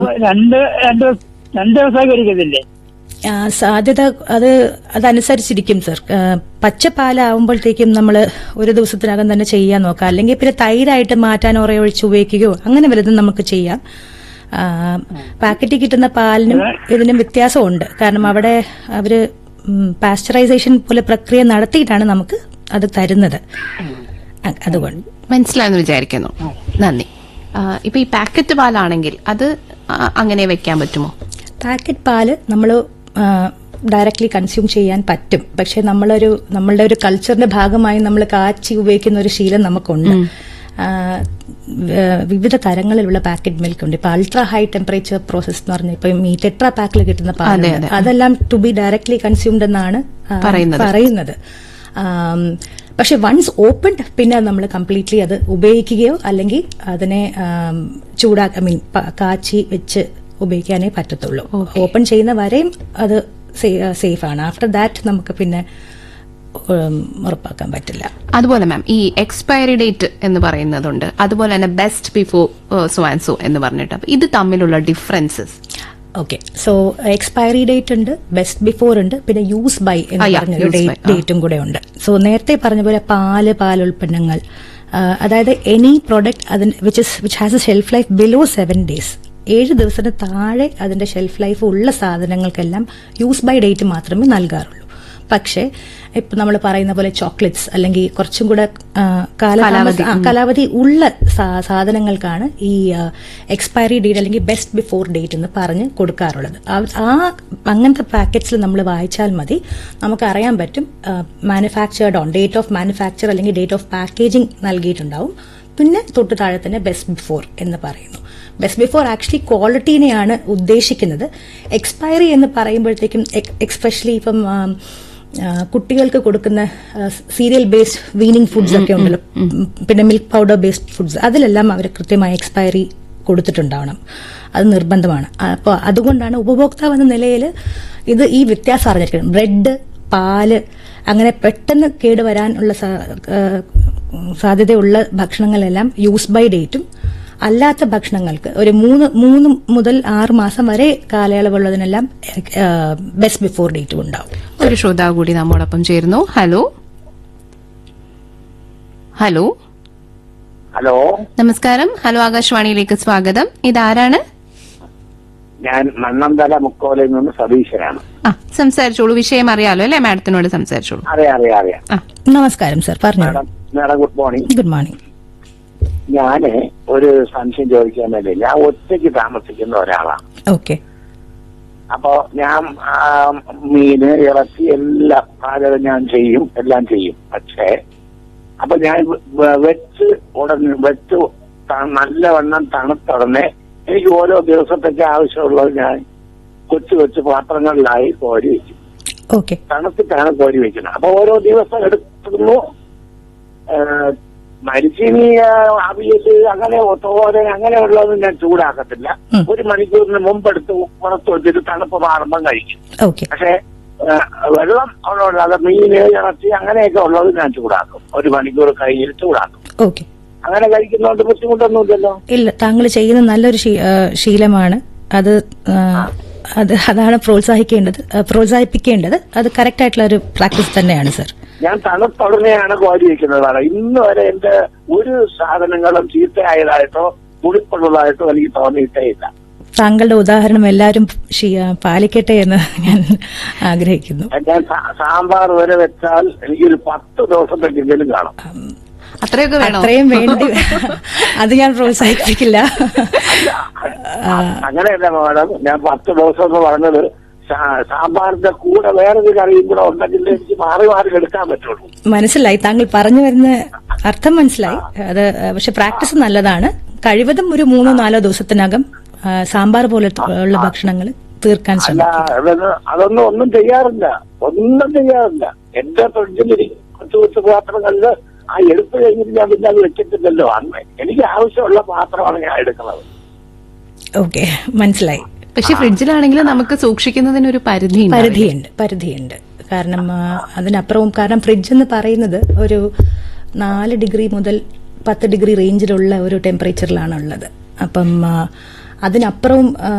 രണ്ട് രണ്ട് രണ്ട് ദിവസമൊക്കെ ഇരിക്കത്തില്ലേ ആ, സാധ്യത അത് അതനുസരിച്ചിരിക്കും സർ ആ, പച്ചപ്പാലാവുമ്പോഴത്തേക്കും നമ്മൾ ഒരു ദിവസത്തിനകം തന്നെ ചെയ്യാൻ നോക്കാം അല്ലെങ്കിൽ പിന്നെ തൈരായിട്ട് മാറ്റാൻ ഒഴിച്ച് ഉപയോഗിക്കുകയോ അങ്ങനെ വലുതും നമുക്ക് ചെയ്യാം ആ, പാക്കറ്റിൽ കിട്ടുന്ന പാലിനും ഇതിനും വ്യത്യാസമുണ്ട് കാരണം അവിടെ അവര് പാസ്ചറൈസേഷൻ പോലെ പ്രക്രിയ നടത്തിയിട്ടാണ് നമുക്ക് അത് തരുന്നത് അ- അതുകൊണ്ട് മനസ്സിലായെന്ന് വിചാരിക്കുന്നു നന്ദി ആ, ഇപ്പൊ ഈ പാക്കറ്റ് പാലാണെങ്കിൽ അത് ആ, അങ്ങനെ വെക്കാൻ പറ്റുമോ പാക്കറ്റ് പാല് നമ്മൾ ഡയറക്ട്ലി കൺസ്യൂം ചെയ്യാൻ പറ്റും പക്ഷെ നമ്മളൊരു നമ്മളുടെ ഒരു കൾച്ചറിന്റെ ഭാഗമായി നമ്മൾ കാച്ചി ഉപയോഗിക്കുന്ന ഒരു ശീലം നമുക്കുണ്ട് ആ, വ- വിവിധ തരങ്ങളിലുള്ള പാക്കറ്റ് മിൽക്ക് ഉണ്ട് ഇപ്പൊ അൾട്രാ ഹൈ ടെമ്പറേച്ചർ പ്രോസസ് എന്ന് പറഞ്ഞ ഇപ്പൊ ഈ ടെട്രാ പാക്കിൽ കിട്ടുന്ന പാൽ അതെ, അതെ. അതെല്ലാം ടു ബി ഡയറക്ട്ലി കൺസ്യൂംഡ് എന്നാണ് ആ, പറയുന്നത്. പറയുന്നത് ആം, പക്ഷെ വൺസ് ഓപ്പൺ പിന്നെ നമ്മൾ കംപ്ലീറ്റ്ലി അത് ഉപയോഗിക്കുകയോ അല്ലെങ്കിൽ അതിനെ ആം, ചൂടാ ഐ മീൻ കാച്ചി വെച്ച് ഉപയോഗിക്കാനേ പറ്റത്തുള്ളൂ ഓപ്പൺ ചെയ്യുന്ന വരെയും അത് സേഫ് ആണ് ആഫ്റ്റർ ദാറ്റ് നമുക്ക് പിന്നെ ഉം, ഉറപ്പാക്കാൻ പറ്റില്ല അതുപോലെ മാം ഈ എക്സ്പയറി ഡേറ്റ് എന്ന് പറയുന്നതുണ്ട് അതുപോലെ തന്നെ best before so and so എന്ന് പറഞ്ഞിട്ട് അപ്പൊ ഇത് തമ്മിലുള്ള differences okay so expiry date ഉണ്ട് ബെസ്റ്റ് ബിഫോർ ഉണ്ട് പിന്നെ യൂസ് ബൈ എന്ന് ആ, yeah, പറഞ്ഞൊരു use by, ആ. ഡേറ്റും കൂടെ ഉണ്ട് സോ നേരത്തെ പറഞ്ഞ പോലെ പാല് പാലുൽപ്പന്നങ്ങൾ ആ, അതായത് എനി പ്രോഡക്റ്റ് അതിന് which is which has a shelf life below seven days ഏഴ് ദിവസത്തിന് താഴെ അതിന്റെ ഷെൽഫ് ലൈഫ് ഉള്ള സാധനങ്ങൾക്കെല്ലാം യൂസ് ബൈ ഡേറ്റ് മാത്രമേ നൽകാറുള്ളൂ പക്ഷേ ഇപ്പൊ നമ്മൾ പറയുന്ന പോലെ ചോക്ലേറ്റ്സ് അല്ലെങ്കിൽ കുറച്ചും കൂടെ ആ, കാലതാമസം ആ, കാലാവധി ഉള്ള സാ- സാധനങ്ങൾക്കാണ് ഈ എക്സ്പയറി ഡേറ്റ് അല്ലെങ്കിൽ ബെസ്റ്റ് ബിഫോർ ഡേറ്റ് എന്ന് പറഞ്ഞ് കൊടുക്കാറുള്ളത് ആ- ആ അങ്ങനത്തെ പാക്കറ്റ്സിൽ നമ്മൾ വായിച്ചാൽ മതി നമുക്ക് അറിയാൻ പറ്റും manufactured on date of manufacture അല്ലെങ്കിൽ ഡേറ്റ് ഓഫ് പാക്കേജിംഗ് നൽകിയിട്ടുണ്ടാവും പിന്നെ തൊട്ട് താഴെ തന്നെ ബെസ്റ്റ് ബിഫോർ എന്ന് പറയുന്നു ബെസ്റ്റ് ബിഫോർ ആക്ച്വലി ക്വാളിറ്റീനെയാണ് ഉദ്ദേശിക്കുന്നത് എക്സ്പയറി എന്ന് പറയുമ്പോഴത്തേക്കും എക്സ്പെഷ്യലി ഇപ്പം ആം, ആ, കുട്ടികൾക്ക് കൊടുക്കുന്ന സീരിയൽ ബേസ്ഡ് വീനിങ് ഫുഡ്സ് ഒക്കെ ഉണ്ടല്ലോ ഉം, പിന്നെ മിൽക്ക് പൗഡർ ബേസ്ഡ് ഫുഡ്സ് അതിലെല്ലാം അവർ കൃത്യമായ എക്സ്പയറി കൊടുത്തിട്ടുണ്ടാവണം അത് നിർബന്ധമാണ് അപ്പോൾ അതുകൊണ്ടാണ് ഉപഭോക്താവ് എന്ന നിലയിൽ ഇത് ഈ വ്യത്യാസം അറിഞ്ഞിരിക്കണം ബ്രെഡ് പാല് അങ്ങനെ പെട്ടെന്ന് കേടുവരാനുള്ള സാ- ആ, സാധ്യതയുള്ള ഭക്ഷണങ്ങളെല്ലാം യൂസ് ബൈ ഡേറ്റും അല്ലാത്ത ഭക്ഷണങ്ങൾക്ക് ഒരു മൂന്ന് മൂന്ന് മുതൽ ആറ് മാസം വരെ കാലയളവുള്ളതിനെല്ലാം ബെസ്റ്റ് ബിഫോർ ഡേറ്റും ഉണ്ടാവും ഒരു ശ്രോതാവ് കൂടി നമ്മോടൊപ്പം ചേരുന്നു ഹലോ ഹലോ ഹലോ നമസ്കാരം ഹലോ ആകാശവാണിയിലേക്ക് സ്വാഗതം ഇതാരാണ് ഞാൻ മണ്ണന്തല മുക്കോലയിൽ നിന്ന് സതീശനാണ് ആ സംസാരിച്ചോളൂ വിഷയം അറിയാലോ അല്ലെ മാഡത്തിനോട് സംസാരിച്ചോളൂ അറിയാം അറിയാം അറിയാം ആ നമസ്കാരം സർ പറഞ്ഞു madam madam good morning good morning ഞാന് ഒരു സംശയം ചോദിക്കാൻ വേണ്ടി ഞാൻ ഒറ്റയ്ക്ക് താമസിക്കുന്ന ഒരാളാണ് ഓക്കെ അപ്പോ ഞാൻ ആ, മീന് ഇറച്ചി എല്ലാം പാചകം ഞാൻ ചെയ്യും എല്ലാം ചെയ്യും പക്ഷേ അപ്പൊ ഞാൻ വെ- വെച്ച് ഉടനെ വെച്ച് ത- നല്ലവണ്ണം തണുത്തുടനെ എനിക്ക് ഓരോ ദിവസത്തേക്ക് ആവശ്യമുള്ളത് ഞാൻ കൊച്ചു കൊച്ചു പാത്രങ്ങളിലായി കോരി വെക്കും ഓക്കെ തണുത്തിട്ടാണ് കോരി വെക്കുന്നത് അപ്പൊ ഓരോ ദിവസം എടുക്കുന്നു ഏഹ്, മരിച്ചിനി അവിയല് അങ്ങനെ തോരൻ അങ്ങനെയുള്ളതൊന്നും ഞാൻ ചൂടാക്കത്തില്ല ഉം. ഒരു മണിക്കൂറിന് മുമ്പ് എടുത്ത് പുറത്ത് വെച്ചിട്ട് തണുപ്പ് മാറുമ്പം കഴിക്കും ഓക്കെ പക്ഷേ ഏഹ്, വെള്ളം ഉള്ളത് മീന് ഇറച്ചി അങ്ങനെയൊക്കെ ഉള്ളത് ഞാൻ ചൂടാക്കും ഒരു മണിക്കൂർ കഴിഞ്ഞിട്ട് ചൂടാക്കും ഓക്കെ അങ്ങനെ കഴിക്കുന്നതുകൊണ്ട് ബുദ്ധിമുട്ടൊന്നുമില്ലല്ലോ ഇല്ല താങ്കൾ ചെയ്യുന്ന നല്ലൊരു ശീ- ആ, ശീലമാണ് അത് ആ, അത് അതാണ് പ്രോത്സാഹിക്കേണ്ടത് ആ, പ്രോത്സാഹിപ്പിക്കേണ്ടത് അത് കറക്റ്റ് ആയിട്ടുള്ള ഒരു പ്രാക്ടീസ് തന്നെയാണ് സർ ഞാൻ തണുത്തുടനെയാണ് കോരി വെക്കുന്നത് മാഡം ഇന്ന് വരെ എന്റെ ഒരു സാധനങ്ങളും ചീത്തയായതായിട്ടോ പുളിപ്പുള്ളതായിട്ടോ എനിക്ക് തോന്നിയിട്ടേ ഇല്ല താങ്കളുടെ ഉദാഹരണം എല്ലാവരും ശീ- ആ, പാലിക്കട്ടെ എന്ന് ഞാൻ ആഗ്രഹിക്കുന്നു ഞാൻ സാ- സാമ്പാർ വരെ വെച്ചാൽ എനിക്കൊരു പത്ത് ദിവസത്തേക്കെങ്കിലും കാണും അത്രയൊക്കെ വേണോ അത്രയും വേണ്ടി അത് ഞാൻ പ്രോത്സാഹിപ്പിക്കില്ല അങ്ങനെയല്ല മാഡം ഞാൻ പത്ത് ദിവസം എന്ന് പറഞ്ഞത് സാ- സാമ്പാറിന്റെ കൂടെ വേറൊരു കറിയും കൂടെ ഉണ്ടെങ്കിൽ എനിക്ക് മാറി മാറി എടുക്കാൻ പറ്റുള്ളൂ മനസ്സിലായി താങ്കൾ പറഞ്ഞു വരുന്ന അർത്ഥം മനസ്സിലായി അത് പക്ഷെ പ്രാക്ടീസ് നല്ലതാണ് കഴിവതും ഒരു മൂന്നോ നാലോ ദിവസത്തിനകം ആ, സാമ്പാർ പോലത്തെ ഉള്ള ഭക്ഷണങ്ങൾ തീർക്കാൻ അല്ല ശ്രമിക്കും അതൊന്ന് അതൊന്നും ഒന്നും ചെയ്യാറില്ല ഒന്നും ചെയ്യാറില്ല എന്റെ ഫ്രിഡ്ജിലിരിക്കും കൊച്ചു കൊച്ചു പാത്രങ്ങളിൽ ആ എടുത്തു കഴിഞ്ഞിട്ട് ഞാൻ പിന്നെ അത് വെച്ചിട്ടില്ലല്ലോ അന്ന് എനിക്ക് ആവശ്യമുള്ള പാത്രമാണ് ഞാൻ എടുക്കുന്നത് ഓക്കെ മനസ്സിലായി പക്ഷെ ഫ്രിഡ്ജിലാണെങ്കിൽ നമുക്ക് സൂക്ഷിക്കുന്നതിന് ഒരു പരിധി ഉണ്ടാവില്ലേ? പരിധിയുണ്ട് പരിധിയുണ്ട് കാരണം ആ, അതിനപ്പുറവും കാരണം ഫ്രിഡ്ജ് എന്ന് പറയുന്നത് ഒരു നാല് ഡിഗ്രി മുതൽ പത്ത് ഡിഗ്രി റേഞ്ചിലുള്ള ഒരു ടെമ്പറേച്ചറിലാണ് ഉള്ളത് അപ്പം ആ, അതിനപ്പുറവും ആ,